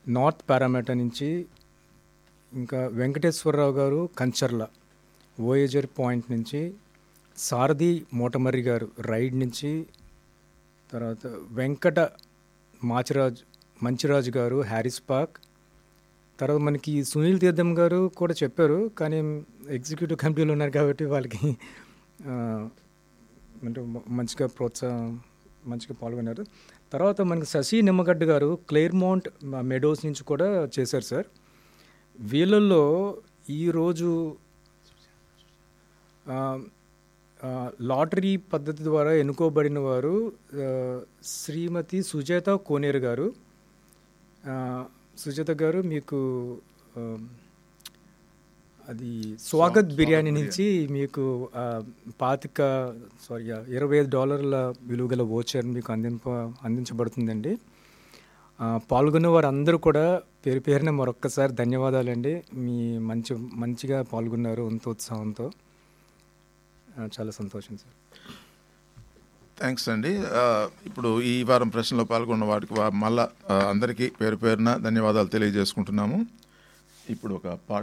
north parameter నుంచి ఇంకా వెంకటేశ్వరరావు గారు కంచర్ల ఓయేజర్ పాయింట్ నుంచి సారథి మోటమర్రి గారు రైడ్ నుంచి తర్వాత వెంకట మాచిరాజ్ మంచిరాజు గారు హ్యారిస్ పార్క్ తర్వాత మనకి సునీల్ తీర్థం గారు కూడా చెప్పారు కానీ ఎగ్జిక్యూటివ్ కమిటీలో ఉన్నారు కాబట్టి వాళ్ళకి ఆ, అంటే మ- మంచిగా ప్రోత్సాహం మంచిగా పాల్గొన్నారు తర్వాత మనకి శశి నిమ్మగడ్డ గారు క్లేర్మౌంట్ మెడోస్ నుంచి కూడా చేశారు సార్ వీళ్ళల్లో ఈరోజు ఆ, ఆ, లాటరీ పద్ధతి ద్వారా ఎన్నుకోబడిన వారు ఆ, శ్రీమతి సుజాత కోనేరు గారు ఆ, సుజాత గారు మీకు ఆ, అది స్వాగత్ బిర్యానీ నుంచి మీకు ఆ, పాతిక సారీ ఇరవై ఐదు డాలర్ల విలువ గల ఓచర్ మీకు అందింప అందించబడుతుందండి ఆ, పాల్గొన్న వారందరూ కూడా పేరు పేరున మరొక్కసారి ధన్యవాదాలండి మీ మంచి మంచిగా పాల్గొన్నారు అంత ఉత్సాహంతో ఆ, చాలా సంతోషం సార్ థ్యాంక్స్ అండి ఆ, ఇప్పుడు ఈ వారం ప్రశ్నలో పాల్గొన్న వాటికి వా- మళ్ళా ఆ, అందరికీ పేరు పేరున ధన్యవాదాలు తెలియజేసుకుంటున్నాము ఇప్పుడు ఒక పాట